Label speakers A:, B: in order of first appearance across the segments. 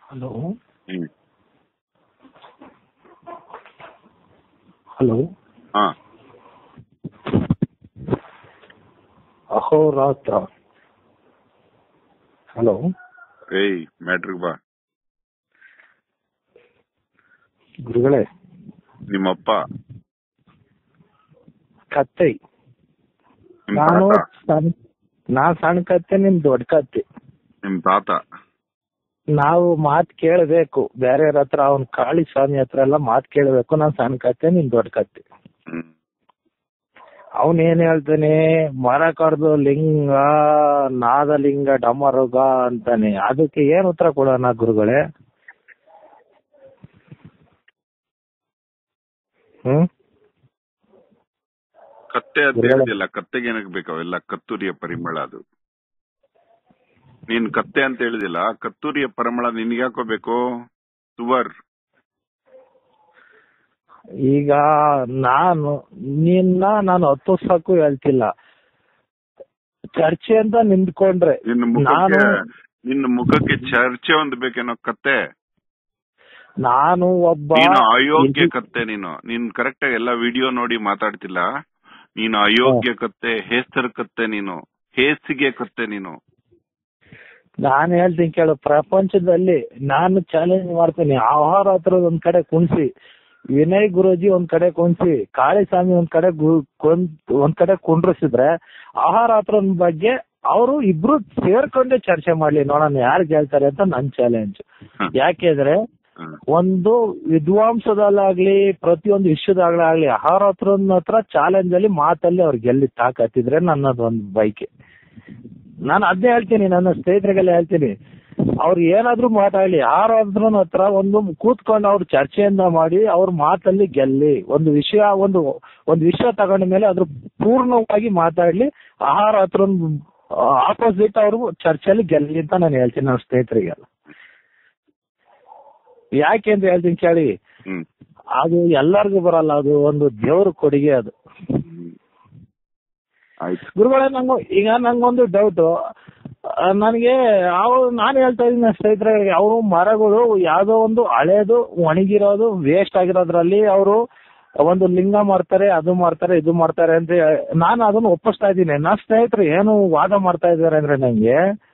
A: Hello
B: ಹ್ಮ್
A: hello
B: ಹಾ
A: ಅಹೋರಾತ್ರ hello
B: ಏಯ್ ಮ್ಯಾಟ್ರಿಗ್ ಬಾ
A: ಗುರುಗಳೇ
B: ನಿಮ್ಮಪ್ಪ
A: ಕತ್ತೆ
B: ನಿಮ್
A: ನಾನು
B: ತಾತ
A: ಸಣ್ಣ ನಾ ಸಣ್ಣ ಕತ್ತೆ ನಿಮ್ ದೊಡ್ಡ ಕತ್ತೆ
B: ನಿಮ್ ತಾತ
A: ನಾವು ಮಾತ್ ಕೇಳಬೇಕು ಬೇರೆಯವ್ರ ಹತ್ರ ಅವ್ನ್ ಕಾಳಿ ಸ್ವಾಮಿ ಹತ್ರ ಎಲ್ಲ ಮಾತ್ ಕೇಳಬೇಕು ನಾನ್ ಸಣ್ಣ ಕತ್ತೆ ನಿಮ್ ದೊಡ್ಡ ಕತ್ತೆ
B: ಹ್ಮ್
A: ಅವನ್ ಏನ್ ಹೇಳ್ತಾನೆ ಮರ ಕಡ್ದು ಲಿಂಗ ನಾದಲಿಂಗ ಡಮರುಗ ಅಂತಾನೆ ಅದಕ್ಕೆ ಏನ್ ಉತ್ತರ ಕೊಡೋಣ ಗುರುಗಳೇ ಹ್ಮ್
B: ಕತ್ತೆ ಅಂತ
A: ಗುರುಗಳೇ.
B: ಹೇಳಿದಿಲ್ಲ ಕತ್ತೆಗೆ ಏನಕ್ಕೆ ಬೇಕು ಅವೆಲ್ಲ ಕತ್ತೂರಿಯ ಪರಿಮಳ ಅದು ನೀನ್ ಕತ್ತೆ ಅಂತ ಹೇಳಿದಿಲ್ಲ ಕತ್ತೂರಿಯ ಪರಿಮಳ ನಿನ್ಗೆ ಯಾಕೋಬೇಕು ಸುವರ್
A: ಈಗ ನಾನು ನಿನ್ನ ನಾನು ಹತ್ತು ಸಾಕು ಹೇಳ್ತಿಲ್ಲ ಚರ್ಚೆ ಅಂತ ನಿಂತ್ಕೊಂಡ್ರೆ
B: ನಿನ್ನ
A: ನಾನು
B: ಮುಖಕ್ಕೆ ನಿನ್ನ ಮುಖಕ್ಕೆ ಚರ್ಚೆ ಒಂದು ಬೇಕೇನೋ ಕತ್ತೆ
A: ನಾನು ಒಬ್ಬ
B: ನೀನು ಅಯೋಗ್ಯ
A: ಇಲ್ಲಿ-
B: ಕತ್ತೆ ನೀನು ನೀನ್ ಕರೆಕ್ಟ್ ಆಗಿ ಎಲ್ಲ ವಿಡಿಯೋ ನೋಡಿ ಮಾತಾಡ್ತಿಲ್ಲ ನೀನು ಅಯೋಗ್ಯ ಕತ್ತೆ ಹೇಸರ್ ಕತ್ತೆ ನೀನು ಹೇಸಿಗೆ ಕತ್ತೆ ನೀನು
A: ನಾನು ಹೇಳ್ತೀನಿ ಕೇಳು ಪ್ರಪಂಚದಲ್ಲಿ ನಾನು ಚಾಲೆಂಜ್ ಮಾಡ್ತೀನಿ ಆಹಾರ ಹತ್ರ ಒಂದ್ ಕಡೆ ಕುಣಿಸಿ ವಿನಯ್ ಗುರುಜಿ ಒಂದ್ ಕಡೆ ಕುಣಿಸಿ ಕಾಳಿಸ್ವಾಮಿ ಒಂದ್ ಕಡೆ ಗು- ಕುಂತ್- ಒಂದ್ ಕಡೆ ಕುಂಡ್ರಿಸಿದ್ರೆ ಆಹಾರ ಹತ್ರ ಬಗ್ಗೆ ಅವರು ಇಬ್ರು ಸೇರ್ಕೊಂಡೆ ಚರ್ಚೆ ಮಾಡ್ಲಿ ನೋಡೋಣ ಯಾರು ಗೆಲ್ತಾರೆ ಅಂತ ನನ್ ಚಾಲೆಂಜ್
B: ಹ್ಮ್.
A: ಯಾಕೆಂದ್ರೆ
B: ಹ್ಮ್.
A: ಒಂದು ವಿದ್ವಾಂಸದಲ್ಲಾಗ್ಲಿ ಪ್ರತಿಯೊಂದು ವಿಷಯದಾಗ್ಲಿ ಆಹಾರ ಹತ್ರ ಹತ್ರ ಚಾಲೆಂಜ್ ಅಲ್ಲಿ ಮಾತಲ್ಲಿ ಅವ್ರು ಗೆಲ್ಲಿ ತಾಕತ್ತಿದ್ರೆ ನನ್ನದು ಒಂದು ಬೈಕೆ ನಾನು ಅದ್ನೇ ಹೇಳ್ತೀನಿ ನನ್ನ ಸ್ನೇಹಿತರಿಗೆಲ್ಲ ಹೇಳ್ತೀನಿ ಅವ್ರು ಏನಾದ್ರೂ ಮಾತಾಡ್ಲಿ ಯಾರ ಹತ್ರ ಒಂದು ಕೂತ್ಕೊಂಡು ಅವ್ರು ಚರ್ಚೆಯನ್ನ ಮಾಡಿ ಅವ್ರ ಮಾತಲ್ಲಿ ಗೆಲ್ಲಿ ಒಂದು ವಿಷಯ ಒಂದು ಒಂದು ವಿಷಯ ತಗೊಂಡ ಮೇಲೆ ಅದ್ರ ಪೂರ್ಣವಾಗಿ ಮಾತಾಡ್ಲಿ ಆಹಾರ ಹತ್ರ ಆಪೋಸಿಟ್ ಅವರು ಚರ್ಚೆಯಲ್ಲಿ ಗೆಲ್ಲಿ ಅಂತ ನಾನು ಹೇಳ್ತೀನಿ ನನ್ನ ಸ್ನೇಹಿತರಿಗೆಲ್ಲ ಯಾಕೆ ಅಂತ ಹೇಳ್ತೀನಿ ಕೇಳಿ
B: ಹ್ಮ್
A: ಅದು ಎಲ್ಲರಿಗೂ ಬರಲ್ಲ ಅದು ಒಂದು ದೇವ್ರ ಕೊಡುಗೆ ಅದು
B: ಹ್ಮ್. ಆಯ್ತು
A: ಗುರುಗಳೇ ನಂಗು ಈಗ ನಂಗೊಂದು ಡೌಟ್ ನನಗೆ ಅವ್ರು ನಾನು ಹೇಳ್ತಾ ಇದ್ದೀನಿ ಸ್ನೇಹಿತರೆ ಅವರು ಮರಗಳು ಯಾವ್ದೋ ಒಂದು ಹಳೇದು ಒಣಗಿರೋದು ವೇಸ್ಟ್ ಆಗಿರೋದ್ರಲ್ಲಿ ಅವರು ಒಂದು ಲಿಂಗ ಮಾಡ್ತಾರೆ ಅದು ಮಾಡ್ತಾರೆ ಇದು ಮಾಡ್ತಾರೆ ಅಂತ ನಾನು ಅದನ್ನ ಒಪ್ಪಿಸ್ತಾ ಇದ್ದೀನಿ ನನ್ನ ಸ್ನೇಹಿತರು ಏನು ವಾದ ಮಾಡ್ತಾ ಇದ್ದಾರೆ ಅಂದ್ರೆ ನಂಗೆ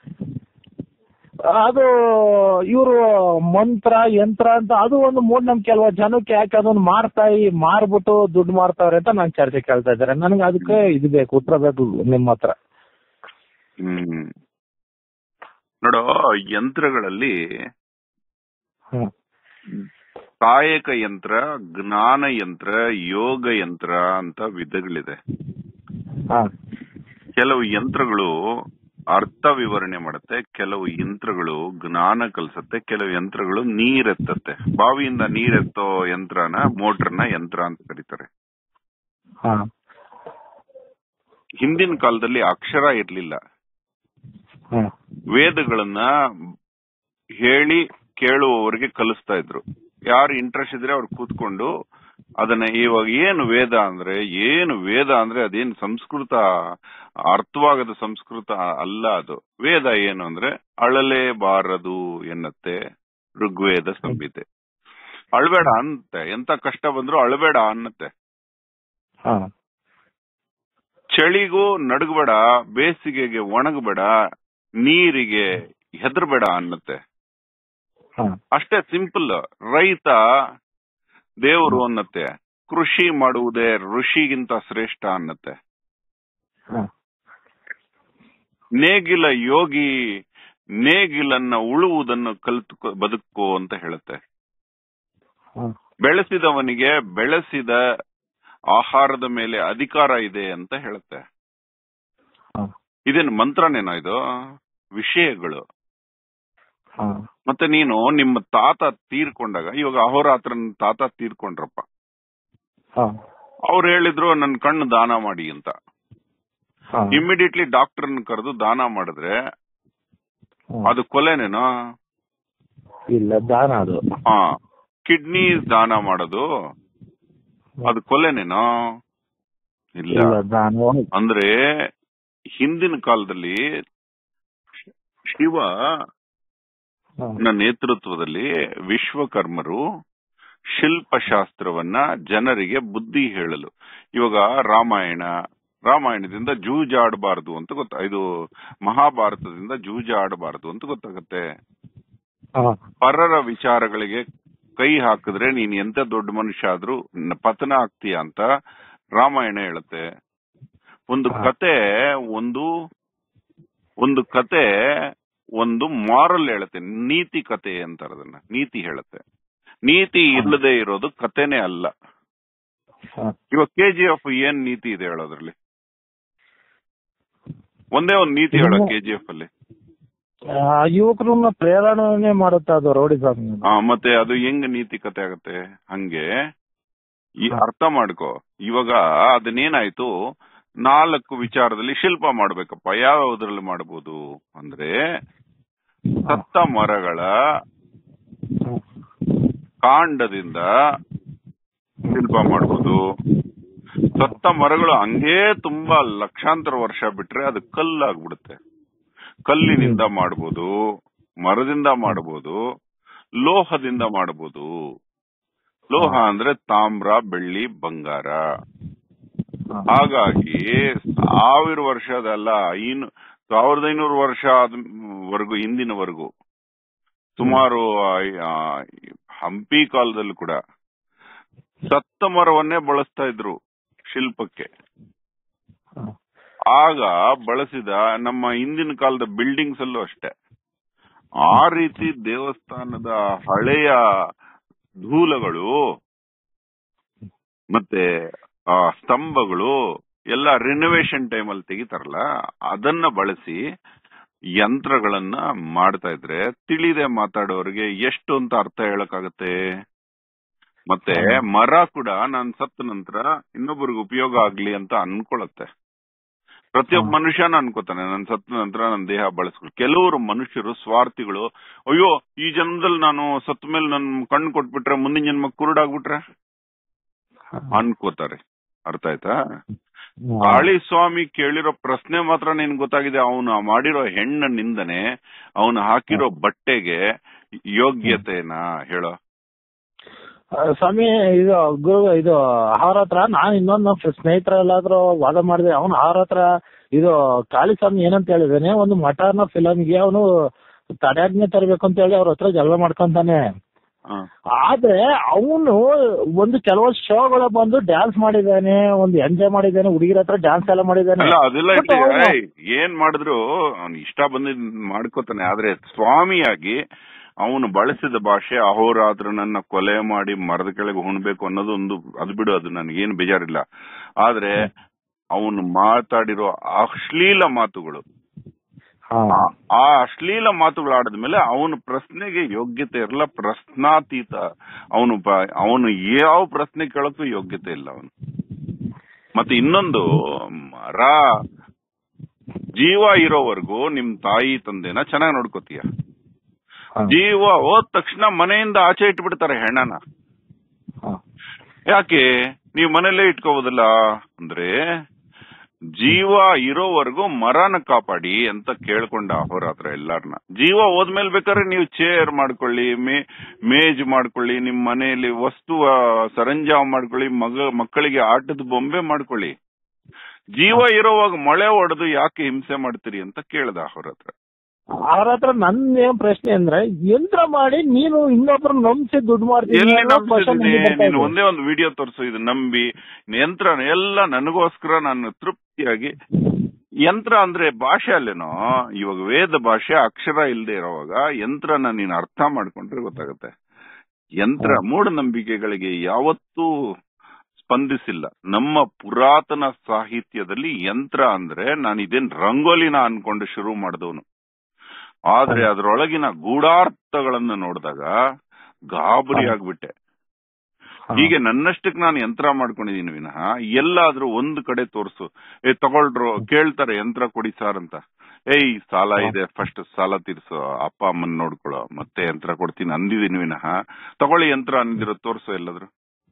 A: ಅದು ಇವರು ಮಂತ್ರ ಯಂತ್ರ ಅಂತ ಅದು ಒಂದು ಮೂಢನಂಬಿಕೆ ಅಲ್ವಾ ಜನಕ್ಕೆ ಯಾಕೆ ಅದನ್ನ ಮಾರ್ತಾ ಈ ಮಾರ್ಬಿಟ್ಟು ದುಡ್ಡು ಮಾಡ್ತಾವ್ರೆ ಅಂತ ನಾನು ಚರ್ಚೆ ಕೇಳ್ತಾ ಇದ್ದಾರೆ ನನಗೆ ಅದಕ್ಕೆ ಇದು ಬೇಕು ಉತ್ತರ ಬೇಕು ನಿಮ್ಮ ಹತ್ರ
B: ಹ್ಮ್ ನೋಡು ಯಂತ್ರಗಳಲ್ಲಿ
A: ಹ್ಮ್
B: ಕಾಯಕ ಯಂತ್ರ ಜ್ಞಾನ ಯಂತ್ರ ಯೋಗ ಯಂತ್ರ ಅಂತ ವಿಧಗಳಿದೆ
A: ಹಾ
B: ಕೆಲವು ಯಂತ್ರಗಳು ಅರ್ಥ ವಿವರಣೆ ಮಾಡುತ್ತೆ ಕೆಲವು ಯಂತ್ರಗಳು ಜ್ಞಾನ ಕಲಿಸುತ್ತೆ ಕೆಲವು ಯಂತ್ರಗಳು ನೀರೆತ್ತತ್ತೆ ಬಾವಿಯಿಂದ ನೀರೆತ್ತೋ ಯಂತ್ರನ ಮೋಟರ್ನ ಯಂತ್ರ ಅಂತ ಕರೀತಾರೆ
A: ಹಾ
B: ಹಿಂದಿನ ಕಾಲದಲ್ಲಿ ಅಕ್ಷರ ಇರ್ಲಿಲ್ಲ
A: ಹಾ
B: ವೇದಗಳನ್ನ ಹೇಳಿ ಕೇಳುವವರಿಗೆ ಕಲಿಸ್ತಾ ಇದ್ರು ಯಾರು ಇಂಟ್ರೆಸ್ಟ್ ಇದ್ರೆ ಅವ್ರು ಕೂತ್ಕೊಂಡು ಅದನ್ನ ಇವಾಗ ಏನು ವೇದ ಅಂದ್ರೆ ಏನು ವೇದ ಅಂದ್ರೆ ಅದೇನು ಸಂಸ್ಕೃತ ಅರ್ಥವಾಗದ ಸಂಸ್ಕೃತ ಅಲ್ಲ ಅದು ವೇದ ಏನು ಅಂದ್ರೆ ಅಳಲೇಬಾರದು ಎನ್ನತ್ತೆ ಋಗ್ವೇದ ಸಂಹಿತೆ ಅಳ್ಬೇಡ ಅನ್ನತ್ತೆ ಎಂತ ಕಷ್ಟ ಬಂದ್ರು ಅಳಬೇಡ ಅನ್ನತ್ತೆ
A: ಹಾ
B: ಚಳಿಗೂ ನಡುಗಬೇಡ ಬೇಸಿಗೆಗೆ ಒಣಗಬೇಡ ನೀರಿಗೆ ಹೆದರ್ಬೇಡ ಅನ್ನತ್ತೆ
A: ಹಾ
B: ಅಷ್ಟೇ ಸಿಂಪಲ್ ರೈತ ದೇವರು ಅನ್ನತ್ತೆ ಕೃಷಿ ಮಾಡುವುದೇ ಋಷಿಗಿಂತ ಶ್ರೇಷ್ಠ ಅನ್ನತ್ತೆ
A: ಹಾ
B: ನೇಗಿಲ ಯೋಗಿ ನೇಗಿಲನ್ನ ಉಳುವುದನ್ನು ಕಲಿತು ಬದುಕೋ ಅಂತ ಹೇಳುತ್ತೆ
A: ಹಾ
B: ಬೆಳೆಸಿದವನಿಗೆ ಬೆಳೆಸಿದ ಆಹಾರದ ಮೇಲೆ ಅಧಿಕಾರ ಇದೆ ಅಂತ ಹೇಳುತ್ತೆ
A: ಹಾ
B: ಇದೇನು ಮಂತ್ರನೇನೋ ಇದು ವಿಷಯಗಳು
A: ಹಾ
B: ಮತ್ತೆ ನೀನು ನಿಮ್ಮ ತಾತ ತೀರ್ಕೊಂಡಾಗ ಇವಾಗ ಅಹೋರಾತ್ರನ ತಾತ ತೀರ್ಕೊಂಡ್ರಪ್ಪ
A: ಹಾ
B: ಅವ್ರು ಹೇಳಿದ್ರು ನನ್ ಕಣ್ಣು ದಾನ ಮಾಡಿ ಅಂತ
A: ಹಾ
B: ಇಮಿಡಿಯೇಟ್ಲಿ ಡಾಕ್ಟರ್ನ ಕರೆದು ದಾನ ಮಾಡಿದ್ರೆ
A: ಹಾ.
B: ಅದು ಕೊಲೆನೇನೋ
A: ಇಲ್ಲ ದಾನ ಅದು
B: ಹಾ ಕಿಡ್ನಿ ದಾನ ಮಾಡೋದು ಅದು ಕೊಲೆನೇನೋ ಇಲ್ಲ
A: ಇಲ್ಲ ದಾನ
B: ಅಂದ್ರೆ ಹಿಂದಿನ ಕಾಲದಲ್ಲಿ ಶಿವ
A: ಹಾ.
B: ನ ನೇತೃತ್ವದಲ್ಲಿ ವಿಶ್ವಕರ್ಮರು ಶಿಲ್ಪಶಾಸ್ತ್ರವನ್ನ ಜನರಿಗೆ ಬುದ್ಧಿ ಹೇಳಲು ಇವಾಗ ರಾಮಾಯಣ ರಾಮಾಯಣದಿಂದ ಜೂಜಾಡಬಾರದು ಅಂತ ಗೊತ್ತಾ ಇದು ಮಹಾಭಾರತದಿಂದ ಜೂಜಾಡಬಾರದು ಅಂತ ಗೊತ್ತಾಗತ್ತೆ
A: ಹಾ.
B: ಪರರ ವಿಚಾರಗಳಿಗೆ ಕೈ ಹಾಕಿದ್ರೆ ನೀನ್ ಎಂತ ದೊಡ್ಡ ಮನುಷ್ಯ ಆದ್ರೂ ನ- ಪತನ ಆಗ್ತೀಯ ಅಂತ ರಾಮಾಯಣ ಹೇಳುತ್ತೆ ಒಂದು
A: ಹಾ.
B: ಕತೆ ಒಂದು ಒಂದು ಕತೆ ಒಂದು ಮಾರಲ್ ಹೇಳುತ್ತೆ ನೀತಿ ಕತೆ ಅಂತಾರೆ ಅದನ್ನ ನೀತಿ ಹೇಳುತ್ತೆ ನೀತಿ ಇಲ್ಲದೆ ಇರೋದು ಕತೆನೇ ಅಲ್ಲ
A: ಹಾ.
B: ಇವಾಗ ಕೆ ಜಿ ಎಫ್ ಏನ್ ನೀತಿ ಇದೆ ಹೇಳೋದ್ರಲ್ಲಿ ಒಂದೇ ಒಂದು ನೀತಿ ಹೇಳೋ
A: ಇನ್ನು-
B: ಕೆ ಜಿ ಎಫ್ ಅಲ್ಲಿ
A: ಆ, ಯುವಕರನ್ನ ಪ್ರೇರಣೆ ಮಾಡುತ್ತೆ ಅದು ರೌಡಿಸಮ್
B: ಆ, ಮತ್ತೆ ಅದು ಹೆಂಗ್ ನೀತಿ ಕತೆ ಆಗತ್ತೆ ಹಂಗೆ ಈ
A: ಹಾ.
B: ಅರ್ಥ ಮಾಡ್ಕೋ ಇವಾಗ ಅದನ್ನೇನಾಯ್ತು ನಾಲ್ಕು ವಿಚಾರದಲ್ಲಿ ಶಿಲ್ಪ ಮಾಡ್ಬೇಕಪ್ಪ ಯಾವ್ಯಾವ್ದ್ರಲ್ಲಿ ಮಾಡ್ಬೋದು ಅಂದ್ರೆ ಸತ್ತ ಮರಗಳ ಕಾಂಡದಿಂದ ಶಿಲ್ಪ ಮಾಡ್ಬೋದು ಸತ್ತ ಮರಗಳು ಹಂಗೇ ತುಂಬಾ ಲಕ್ಷಾಂತರ ವರ್ಷ ಬಿಟ್ರೆ ಅದು ಕಲ್ಲಾಗ್ಬಿಡುತ್ತೆ ಕಲ್ಲಿನಿಂದ ಮಾಡ್ಬೋದು ಮರದಿಂದ ಮಾಡ್ಬೋದು ಲೋಹದಿಂದ ಮಾಡ್ಬೋದು ಲೋಹ ಅಂದ್ರೆ ತಾಮ್ರ ಬೆಳ್ಳಿ ಬಂಗಾರ ಹಾಗಾಗಿ ಸಾವಿರ ವರ್ಷದಲ್ಲ ಇನ್ನು ಸಾವಿರದ ಐನೂರು ವರ್ಷ ವರೆಗೂ ಹಿಂದಿನವರೆಗೂ ಸುಮಾರು ಆ- ಆ, ಹಂಪಿ ಕಾಲದಲ್ಲೂ ಕೂಡ ಸತ್ತ ಮರವನ್ನೇ ಬಳಸ್ತಾ ಇದ್ರು ಶಿಲ್ಪಕ್ಕೆ ಆಗ ಬಳಸಿದ ನಮ್ಮ ಹಿಂದಿನ ಕಾಲದ ಬಿಲ್ಡಿಂಗ್ಸ್ ಅಲ್ಲೂ ಅಷ್ಟೇ ಆ ರೀತಿ ದೇವಸ್ಥಾನದ ಹಳೆಯ ಧೂಲಗಳು ಮತ್ತೆ ಆ ಸ್ತಂಭಗಳು ಎಲ್ಲ ರಿನೋವೇಷನ್ ಟೈಮ್ ಅಲ್ಲಿ ತೆಗಿತಾರಲ್ಲ ಅದನ್ನ ಬಳಸಿ ಯಂತ್ರಗಳನ್ನ ಮಾಡ್ತಾ ಇದ್ರೆ ತಿಳಿದೆ ಮಾತಾಡೋರಿಗೆ ಎಷ್ಟು ಅಂತ ಅರ್ಥ ಹೇಳಕ್ಕಾಗತ್ತೆ ಮತ್ತೆ ಮರ ಕೂಡ ನಾನ್ ಸತ್ತ ನಂತರ ಇನ್ನೊಬ್ಬರಿಗೆ ಉಪಯೋಗ ಆಗ್ಲಿ ಅಂತ ಅನ್ಕೊಳತ್ತೆ ಪ್ರತಿಯೊಬ್ಬ
A: ಹಾ.
B: ಮನುಷ್ಯನ ಅನ್ಕೋತಾನೆ ನನ್ ಸತ್ತ ನಂತರ ನನ್ನ ದೇಹ ಬಳಸ್ಕೊಳ್ಳಿ ಕೆಲವರು ಮನುಷ್ಯರು ಸ್ವಾರ್ಥಿಗಳು ಅಯ್ಯೋ ಈ ಜನ್ಮದಲ್ಲಿ ನಾನು ಸತ್ತ ಮೇಲೆ ನನ್ ಕಣ್ಣು ಕೊಟ್ಬಿಟ್ರೆ ಮುಂದಿನ ಜನ್ಮ ಕುರುಡಾಗ್ಬಿಟ್ರೆ ಅನ್ಕೋತಾರೆ ಅರ್ಥ ಆಯ್ತಾ ಕಾಳಿ ಸ್ವಾಮಿ ಕೇಳಿರೋ ಪ್ರಶ್ನೆ ಮಾತ್ರ ನಿನ್ ಗೊತ್ತಾಗಿದೆ ಅವನು ಮಾಡಿರೋ ಹೆಣ್ಣ ನಿಂದನೆ ಅವನು ಹಾಕಿರೋ ಬಟ್ಟೆಗೆ ಯೋಗ್ಯತೆನಾ ಹೇಳೋ
A: ಆ, ಸ್ವಾಮಿ ಇದು ಗುರು ಇದು ಅವ್ರ ಹತ್ರ ನಾನ್ ಇನ್ನೊಂದು ನಮ್ಮ ಸ್ನೇಹಿತರ ಎಲ್ಲಾದ್ರೂ ವಾದ ಮಾಡಿದೆ ಅವನು ಅವ್ರ ಹತ್ರ ಇದು ಕಾಳಿಸ್ವಾಮಿ ಏನಂತ ಹೇಳಿದಾನೆ ಒಂದು ಮಠನ ಫಿಲಮ್ಗೆ ಅವನು ತಡೆಯಾಜ್ಞೆ ತರಬೇಕು ಅಂತ ಹೇಳಿ ಅವ್ರ ಹತ್ರ ಜಗಳ ಮಾಡ್ಕೊಂತಾನೆ
B: ಹ.
A: ಆದ್ರೆ ಅವನು ಒಂದು ಕೆಲವೊಂದು ಶೋಗಳ ಬಂದು ಡ್ಯಾನ್ಸ್ ಮಾಡಿದಾನೆ ಒಂದು ಎಂಜಾಯ್ ಮಾಡಿದಾನೆ ಹುಡುಗಿರ ಹತ್ರ ಡ್ಯಾನ್ಸ್ ಎಲ್ಲ ಮಾಡಿದಾನೆ
B: ಅಲ್ಲ ಅದೆಲ್ಲ
A: But
B: ಇರ್ಲಿ.
A: ಅವ್ನು-
B: ಏಯ್, ಏನ್ ಮಾಡಿದ್ರು ಅವ್ನು ಇಷ್ಟ ಬಂದಿದ್ ಮಾಡ್ಕೋತಾನೆ ಆದ್ರೆ ಸ್ವಾಮಿಯಾಗಿ ಅವನು ಬಳಸಿದ ಭಾಷೆ ಅಹೋರಾತ್ರ ನನ್ನ ಕೊಲೆ ಮಾಡಿ ಮರದ ಕೆಳಗೆ ಹುಣ್ಬೇಕು ಅನ್ನೋದು ಒಂದು ಅದು ಬಿಡು ಅದು ನನಗೇನು ಬೇಜಾರಿಲ್ಲ ಆದ್ರೆ ಅವನು ಮಾತಾಡಿರೋ ಅಶ್ಲೀಲ ಮಾತುಗಳು
A: ಹಾ.
B: ಆ- ಆ ಅಶ್ಲೀಲ ಮಾತುಗಳು ಆಡಿದ್ಮೇಲೆ ಅವನ ಪ್ರಶ್ನೆಗೆ ಯೋಗ್ಯತೆ ಇರಲ್ಲ ಪ್ರಶ್ನಾತೀತ ಅವನು ಅವನು ಯಾವ ಪ್ರಶ್ನೆ ಕೇಳಕ್ಕೂ ಯೋಗ್ಯತೆ ಇಲ್ಲ ಅವನು ಮತ್ತೆ ಇನ್ನೊಂದು ಮರ ಜೀವ ಇರೋವರೆಗೂ ನಿಮ್ ತಾಯಿ ತಂದೆನ ಚೆನ್ನಾಗಿ ನೋಡ್ಕೋತೀಯ
A: ಹಾ.
B: ಜೀವ ಹೋದ ತಕ್ಷಣ ಮನೆಯಿಂದ ಆಚೆ ಇಟ್ಬಿಡ್ತಾರೆ ಹೆಣ್ಣನ
A: ಹಾ.
B: ಯಾಕೆ ನೀವು ಮನೇಲೇ ಇಟ್ಕೋಬೋದಲ್ಲ ಅಂದ್ರೆ ಜೀವ ಇರೋವರೆಗೂ ಮರನ ಕಾಪಾಡಿ ಅಂತ ಕೇಳ್ಕೊಂಡ ಅಹೋರಾತ್ರ ಎಲ್ಲಾರ್ನ ಜೀವ ಹೋದ್ಮೇಲೆ ಬೇಕಾದ್ರೆ ನೀವು ಚೇರ್ ಮಾಡ್ಕೊಳ್ಳಿ ಮೇ ಮೇಜ್ ಮಾಡ್ಕೊಳ್ಳಿ ನಿಮ್ ಮನೆಯಲ್ಲಿ ವಸ್ತು ಆ, ಸರಂಜಾಮ ಮಾಡ್ಕೊಳ್ಳಿ ಮಗ ಮಕ್ಕಳಿಗೆ ಆಟದ ಬೊಂಬೆ ಮಾಡ್ಕೊಳ್ಳಿ ಜೀವ ಇರೋವಾಗ ಮಳೆ ಹೊಡೆದು ಯಾಕೆ ಹಿಂಸೆ ಮಾಡ್ತೀರಿ ಅಂತ ಕೇಳ್ದ ಅಹೋರಾತ್ರ
A: ಅವ್ರ ಹತ್ರ ನನ್ ಏನ್ ಪ್ರಶ್ನೆ ಅಂದ್ರೆ ಯಂತ್ರ ಮಾಡಿ ನೀನು ಇನ್ನೊಬ್ರು ನಂಬಿಸಿ ದುಡ್ಡು ಮಾಡ್ತೀನಿ
B: ಎಲ್ಲಿ
A: ಅನ್ನೋ question
B: ನಂಬಿಸಿದ್ದೀನಿ
A: ನನಗೆ ಬರ್ತಾ
B: ನೀನು
A: ಇದೆ.
B: ಒಂದೇ ಒಂದು ವಿಡಿಯೋ ತೋರಿಸು ಇದು ನಂಬಿ ಯಂತ್ರ ಎಲ್ಲ ನನಗೋಸ್ಕರ ನಾನು ತೃಪ್ತಿಯಾಗಿ ಯಂತ್ರ ಅಂದ್ರೆ ಭಾಷೆ ಅಲ್ಲೇನೋ ಇವಾಗ ವೇದ ಭಾಷೆ ಅಕ್ಷರ ಇಲ್ಲದೆ ಇರೋವಾಗ ಯಂತ್ರನ ನೀನು ಅರ್ಥ ಮಾಡ್ಕೊಂಡ್ರೆ ಗೊತ್ತಾಗುತ್ತೆ ಯಂತ್ರ ಮೂಢನಂಬಿಕೆಗಳಿಗೆ ಯಾವತ್ತೂ ಸ್ಪಂದಿಸಿಲ್ಲ ನಮ್ಮ ಪುರಾತನ ಸಾಹಿತ್ಯದಲ್ಲಿ ಯಂತ್ರ ಅಂದ್ರೆ ನಾನು ಇದೇನ್ ರಂಗೋಲಿನ ಅನ್ಕೊಂಡು ಶುರು ಮಾಡಿದವನು ಆದ್ರೆ ಅದರೊಳಗಿನ ಗೂಢಾರ್ಥಗಳನ್ನ ನೋಡಿದಾಗ ಗಾಬರಿ ಆಗ್ಬಿಟ್ಟೆ
A: ಹಾ.
B: ಹೀಗೆ ನನ್ನಷ್ಟಕ್ಕೆ ನಾನು ಯಂತ್ರ ಮಾಡ್ಕೊಂಡಿದೀನಿ ವಿನಃ ಎಲ್ಲಾದ್ರೂ ಒಂದು ಕಡೆ ತೋರ್ಸು ಏ ತಗೊಳ್ರು ಕೇಳ್ತಾರೆ ಯಂತ್ರ ಕೊಡಿ ಸಾರ್ ಅಂತ ಏಯ್ ಸಾಲ ಇದೆ ಫಸ್ಟ್ ಸಾಲ ತೀರ್ಸು ಅಪ್ಪ ಅಮ್ಮನ್ ನೋಡ್ಕೊಳ್ಳೋ ಮತ್ತೆ ಯಂತ್ರ ಕೊಡ್ತೀನಿ ಅಂದಿದೀನಿ ವಿನಃ ತಗೊಳ್ಳಿ ಯಂತ್ರ ಅಂದಿರೋ ತೋರ್ಸು ಎಲ್ಲಾದ್ರು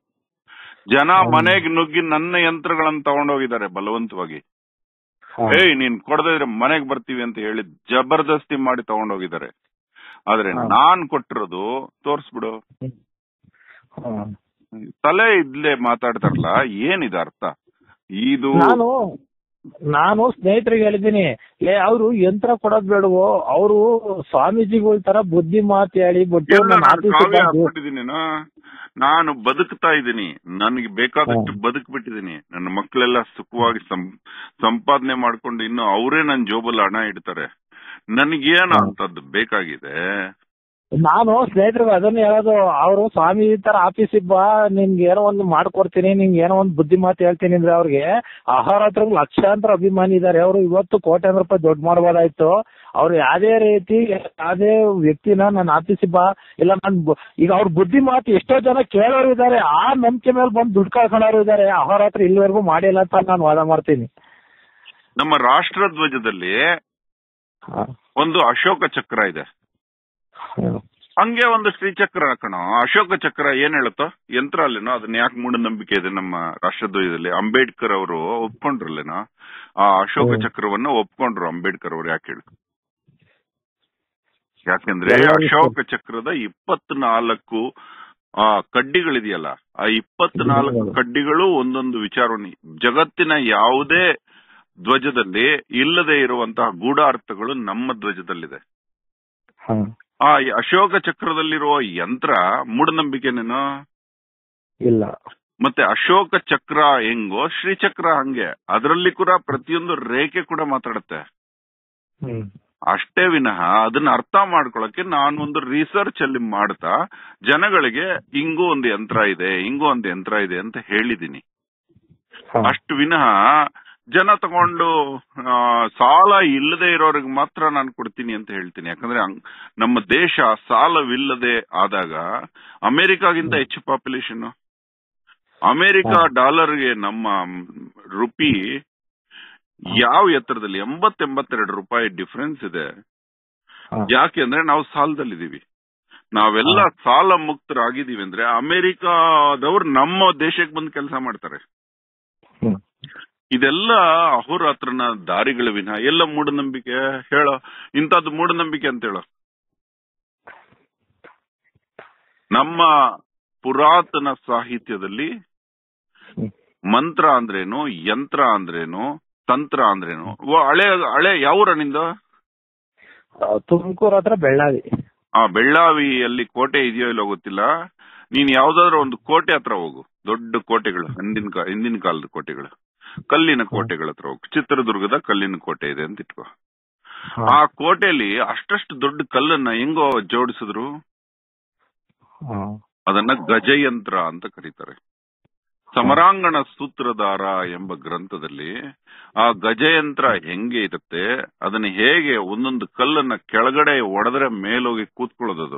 B: ಜನ ಮನೆಗೆ ನುಗ್ಗಿ ನನ್ನ ಯಂತ್ರಗಳನ್ನ ತಗೊಂಡೋಗಿದ್ದಾರೆ ಬಲವಂತವಾಗಿ
A: ಹಾ.
B: ಏಯ್ ನೀನ್ ಕೊಡದಿದ್ರೆ ಮನೆಗ್ ಬರ್ತೀವಿ ಅಂತ ಹೇಳಿ ಜಬರ್ದಸ್ತಿ ಮಾಡಿ ತಗೊಂಡೋಗಿದ್ದಾರೆ ಆದ್ರೆ
A: ಹಾ.
B: ನಾನ್ ಕೊಟ್ಟಿರೋದು ತೋರ್ಸ್ಬಿಡು
A: ಹ್ಮ್.
B: ತಲೆ ಇದ್ಲೇ ಮಾತಾಡ್ತಾರಲ್ಲ ಏನಿದೆ ಅರ್ಥ ಇದು
A: ನಾನು ನಾನು ಸ್ನೇಹಿತರಿಗೆ ಹೇಳಿದ್ದೀನಿ ಲೇ ಅವರು ಯಂತ್ರ ಕೊಡೋದ್ ಬೇಡವೋ ಅವರು ಸ್ವಾಮೀಜಿಗಳ ತರ ಬುದ್ಧಿ ಮಾತು ಹೇಳಿ ಬಿಟ್ಟು
B: ಎಲ್ಲ
A: ನನ್ನ
B: ನಾನು
A: ಆಫೀಸಿಗೆ
B: ಕಾವ್ಯ
A: ಬಂದು-
B: ಹಾಕ್ಬಿಟ್ಟಿದೀನಿ ನಾನು ಬದುಕ್ತಾ ಇದ್ದೀನಿ ನನಗೆ ಬೇಕಾದಷ್ಟು ಬದುಕ್ಬಿಟ್ಟಿದ್ದೀನಿ ನನ್ನ ಮಕ್ಕಳೆಲ್ಲ ಸುಖವಾಗಿ ಸಂ- ಸಂಪಾದನೆ ಮಾಡ್ಕೊಂಡು ಇನ್ನು ಅವರೇ ನನ್ ಜೋಬಲ್ಲಿ ಹಣ ಇಡ್ತಾರೆ ನನಗೇನು
A: ಹಾ.
B: ಅಂತದ್ದು ಬೇಕಾಗಿದೆ
A: ನಾನು ಸ್ನೇಹಿತರಿಗೆ ಅದನ್ನ ಹೇಳೋದು ಅವರು ಸ್ವಾಮಿ ತರ ಆಫೀಸಿಗೆ ಬಾ ನಿನ್ಗೆ ಏನೋ ಒಂದು ಮಾಡ್ಕೊಡ್ತೀನಿ ನಿನ್ಗೆ ಏನೋ ಒಂದು ಬುದ್ಧಿ ಮಾತು ಹೇಳ್ತೀನಿ ಅಂದ್ರೆ ಅವ್ರಿಗೆ ಆಹಾರ ಹತ್ರ ಲಕ್ಷಾಂತರ ಅಭಿಮಾನಿ ಇದಾರೆ ಅವರು ಇವತ್ತು ಕೋಟ್ಯಾಂತರ ರೂಪಾಯಿ ದುಡ್ಡು ಮಾಡ್ಬೋದಾಯ್ತು ಅವ್ರು ಯಾವ್ದೇ ರೀತಿ ಯಾವ್ದೇ ವ್ಯಕ್ತಿನ ನನ್ನ ಆಫೀಸಿಗೆ ಬಾ ಇಲ್ಲ ನನ್ ಬು- ಈಗ ಅವ್ರ ಬುದ್ಧಿ ಮಾತು ಎಷ್ಟೋ ಜನ ಕೇಳೋರು ಇದಾರೆ ಆ ನಂಬಿಕೆ ಮೇಲೆ ಬಂದು ದುಡ್ಡು ಕಳ್ಕೊಳ್ಳೋರು ಇದಾರೆ ಆಹಾರ ಹತ್ರ ಇಲ್ಲಿವರೆಗೂ ಮಾಡಿಲ್ಲ ಅಂತ ನಾನು ವಾದ ಮಾಡ್ತೀನಿ
B: ನಮ್ಮ ರಾಷ್ಟ್ರ ಧ್ವಜದಲ್ಲಿ
A: ಹ.
B: ಒಂದು ಅಶೋಕ ಚಕ್ರ ಇದೆ
A: ಹ್ಮ್.
B: ಹಂಗೆ ಒಂದು ಶ್ರೀಚಕ್ರ ಹಾಕೋಣ ಅಶೋಕ ಚಕ್ರ ಏನ್ ಹೇಳುತ್ತೋ ಯಂತ್ರ ಅಲ್ಲೇನೋ ಅದನ್ನ ಯಾಕೆ ಮೂಢನಂಬಿಕೆ ಇದೆ ನಮ್ಮ ರಾಷ್ಟ್ರಧ್ವಜದಲ್ಲಿ ಅಂಬೇಡ್ಕರ್ ಅವರು ಒಪ್ಕೊಂಡ್ರಲ್ಲೇನೋ ಆ ಅಶೋಕ
A: ಹ್ಮ್.
B: ಚಕ್ರವನ್ನ ಒಪ್ಕೊಂಡ್ರು ಅಂಬೇಡ್ಕರ್ ಅವರು ಯಾಕೆ ಹೇಳಿ ಯಾಕಂದ್ರೆ
A: ಎಲ್ಲ ವಿಷಯ-
B: ಅಶೋಕ ಚಕ್ರದ ಇಪ್ಪತ್ನಾಲ್ಕು ಆ ಕಡ್ಡಿಗಳಿದೆಯಲ್ಲ ಆ ಇಪ್ಪತ್ನಾಲ್ಕು
A: ಹ್ಮ್.
B: ಕಡ್ಡಿಗಳು ಒಂದೊಂದು ವಿಚಾರಣೆ ಜಗತ್ತಿನ ಯಾವುದೇ ಧ್ವಜದಲ್ಲಿ ಇಲ್ಲದೆ ಇರುವಂತಹ ಗೂಢಾರ್ಥಗಳು ನಮ್ಮ ಧ್ವಜದಲ್ಲಿದೆ
A: ಹ.
B: ಆ ಈ ಅಶೋಕ ಚಕ್ರದಲ್ಲಿರುವ ಯಂತ್ರ ಮೂಢನಂಬಿಕೆನೇನೋ
A: ಇಲ್ಲ
B: ಮತ್ತೆ ಅಶೋಕ ಚಕ್ರ ಹೆಂಗೋ ಶ್ರೀಚಕ್ರ ಹಂಗೆ ಅದರಲ್ಲಿ ಕೂಡ ಪ್ರತಿಯೊಂದು ರೇಖೆ ಕೂಡ ಮಾತಾಡುತ್ತೆ
A: ಹ್ಮ್
B: ಅಷ್ಟೇ ವಿನಃ ಅದನ್ನ ಅರ್ಥ ಮಾಡ್ಕೊಳಕ್ಕೆ ನಾನು ಒಂದು ರಿಸರ್ಚ್ ಅಲ್ಲಿ ಮಾಡ್ತಾ ಜನಗಳಿಗೆ ಹಿಂಗೂ ಒಂದು ಯಂತ್ರ ಇದೆ ಹಿಂಗೂ ಒಂದು ಯಂತ್ರ ಇದೆ ಅಂತ ಹೇಳಿದೀನಿ
A: ಹ.
B: ಅಷ್ಟು ವಿನಃ ಜನ ತಗೊಂಡು ಆ, ಸಾಲ ಇಲ್ಲದೆ ಇರೋರಿಗೆ ಮಾತ್ರ ನಾನು ಕೊಡ್ತೀನಿ ಅಂತ ಹೇಳ್ತೀನಿ ಯಾಕಂದ್ರೆ ಹಂಗ್- ನಮ್ಮ ದೇಶ ಸಾಲವಿಲ್ಲದೆ ಆದಾಗ ಅಮೆರಿಕಾಗಿಂತ ಹೆಚ್ಚು ಪಾಪ್ಯುಲೇಷನ್ ಅಮೆರಿಕ
A: ಹಾ.
B: ಡಾಲರ್ಗೆ ನಮ್ಮ ರುಪಿ ಯಾವ ಎತ್ತರದಲ್ಲಿ ಎಂಬತ್ತೆಂಬತ್ತೆರಡು ರೂಪಾಯಿ ಡಿಫರೆನ್ಸ್ ಇದೆ
A: ಹ.
B: ಯಾಕೆ ಅಂದ್ರೆ ನಾವು ಸಾಲದಲ್ಲಿದ್ದೀವಿ ನಾವೆಲ್ಲ
A: ಹಾ.
B: ಸಾಲ ಮುಕ್ತರಾಗಿದ್ದೀವಿ ಅಂದ್ರೆ ಅಮೆರಿಕಾದವ್ರು ನಮ್ಮ ದೇಶಕ್ಕೆ ಬಂದು ಕೆಲಸ ಮಾಡ್ತಾರೆ
A: ಹ್ಮ್.
B: ಇದೆಲ್ಲ ಅಹೋರಾತ್ರನ ದಾರಿಗಳ ವಿನ ಎಲ್ಲ ಮೂಢನಂಬಿಕೆ ಹೇಳೋ ಇಂಥದ್ದು ಮೂಢನಂಬಿಕೆ ಅಂತ ಹೇಳೋ ನಮ್ಮ ಪುರಾತನ ಸಾಹಿತ್ಯದಲ್ಲಿ
A: ಹ್ಮ್.
B: ಮಂತ್ರ ಅಂದ್ರೇನು ಯಂತ್ರ ಅಂದ್ರೇನು ತಂತ್ರ ಅಂದ್ರೇನು ಓ, ಹಳೆ ಹಳೆ ಯಾವೂರ ನಿಂದ
A: ತುಮಕೂರು ಹತ್ರ ಬೆಳ್ಳಾವಿ
B: ಆ ಬೆಳ್ಳಾವಿಯಲ್ಲಿ ಕೋಟೆ ಇದೆಯೋ ಇಲ್ಲೋ ಗೊತ್ತಿಲ್ಲ ನೀನ್ ಯಾವ್ದಾದ್ರು ಒಂದು ಕೋಟೆ ಹತ್ರ ಹೋಗು ದೊಡ್ಡ ಕೋಟೆಗಳು ಹಿಂದಿನ ಕಾ- ಹಿಂದಿನ ಕಾಲದ ಕೋಟೆಗಳು ಕಲ್ಲಿನ ಕೋಟೆಗಳ ಹತ್ರ ಹೋಗು ಚಿತ್ರದುರ್ಗದ ಕಲ್ಲಿನ ಕೋಟೆ ಇದೆ ಅಂತ ಇಟ್ಕೋ
A: ಹ.
B: ಆ ಕೋಟೆಯಲ್ಲಿ ಅಷ್ಟಷ್ಟು ದೊಡ್ಡ ಕಲ್ಲನ್ನ ಹೆಂಗೋ ಜೋಡಿಸಿದ್ರು
A: ಹ.
B: ಅದನ್ನ ಗಜಯಂತ್ರ ಅಂತ ಕರೀತಾರೆ ಸಮರಾಂಗಣ ಸೂತ್ರಧಾರ ಎಂಬ ಗ್ರಂಥದಲ್ಲಿ ಆ ಗಜಯಂತ್ರ ಹೆಂಗೆ ಇರುತ್ತೆ ಅದನ್ನ ಹೇಗೆ ಒಂದೊಂದು ಕಲ್ಲನ್ನ ಕೆಳಗಡೆ ಒಡೆದ್ರೆ ಮೇಲೋಗಿ ಕೂತ್ಕೊಳ್ಳೋದದು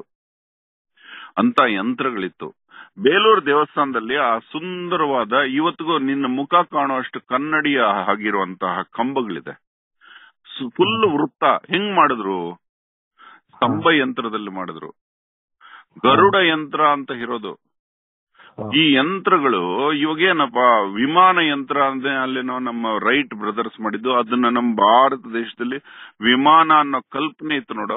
B: ಅಂತ ಯಂತ್ರಗಳಿತ್ತು ಬೇಲೂರು ದೇವಸ್ಥಾನದಲ್ಲಿ ಆ ಸುಂದರವಾದ ಇವತ್ತಿಗೂ ನಿನ್ನ ಮುಖ ಕಾಣುವಷ್ಟು ಕನ್ನಡಿಯ ಆಗಿರುವಂತಹ ಕಂಬಗಳಿದೆ ಫುಲ್ ವೃತ್ತ ಹೆಂಗ್ ಮಾಡಿದ್ರು ಸ್ತಂಭ ಯಂತ್ರದಲ್ಲಿ ಮಾಡಿದ್ರು ಗರುಡ ಯಂತ್ರ ಅಂತ ಇರೋದು
A: ಹ.
B: ಈ ಯಂತ್ರಗಳು ಇವಾಗೇನಪ್ಪ ವಿಮಾನ ಯಂತ್ರ ಅಂದ್ರೆ ಅಲ್ಲೇನೋ ನಮ್ಮ ರೈಟ್ ಬ್ರದರ್ಸ್ ಮಾಡಿದ್ದು ಅದನ್ನ ನಮ್ಮ ಭಾರತ ದೇಶದಲ್ಲಿ ವಿಮಾನ ಅನ್ನೋ ಕಲ್ಪನೆ ಇತ್ತು ನೋಡೋ